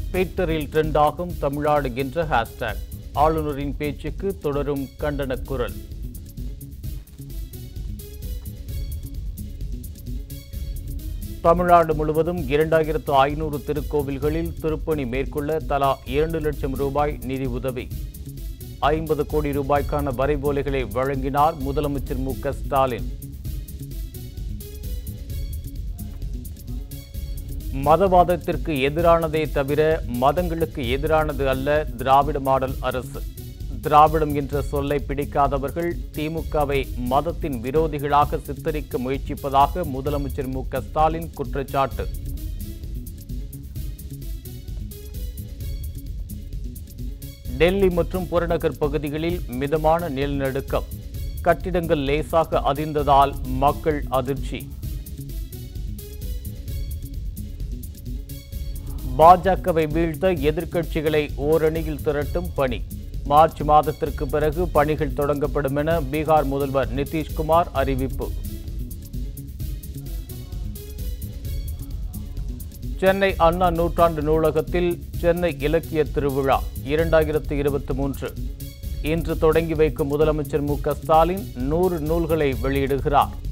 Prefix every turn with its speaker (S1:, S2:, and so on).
S1: ட்விட்டரில் ட்ரெண்டாகும் தமிழ்நாடு என்ற ஹேஷ்டேக் ஆளுநரின் பேச்சுக்கு தொடரும் கண்டன குரல் தமிழ்நாடு முழுவதும் இரண்டாயிரத்து ஐநூறு திருக்கோவில்களில் திருப்பணி மேற்கொள்ள தலா இரண்டு லட்சம் ரூபாய் நிதி உதவி ஐம்பது கோடி ரூபாய்க்கான வரைபோலைகளை வழங்கினார் முதலமைச்சர் மு க ஸ்டாலின் மதவாதத்திற்கு எதிரானதே தவிர மதங்களுக்கு எதிரானது அல்ல திராவிட மாடல் அரசு திராவிடம் என்ற சொல்லை பிடிக்காதவர்கள் திமுகவை மதத்தின் விரோதிகளாக சித்தரிக்க முயற்சிப்பதாக முதலமைச்சர் மு க ஸ்டாலின் குற்றச்சாட்டு டெல்லி மற்றும் புறநகர் பகுதிகளில் மிதமான நிலநடுக்கம் கட்டிடங்கள் லேசாக அதிர்ந்ததால் மக்கள் அதிர்ச்சி பாஜகவை வீழ்த்த எதிர்க்கட்சிகளை ஓரணியில் திரட்டும் பணி மார்ச் மாதத்திற்கு பிறகு பணிகள் தொடங்கப்படும் என பீகார் முதல்வர் நிதிஷ்குமார் அறிவிப்பு சென்னை அண்ணா நூற்றாண்டு நூலகத்தில் சென்னை இலக்கிய திருவிழா இரண்டாயிரத்து இருபத்தி மூன்று இன்று தொடங்கி வைக்கும் முதலமைச்சர் மு க ஸ்டாலின் நூறு நூல்களை வெளியிடுகிறார்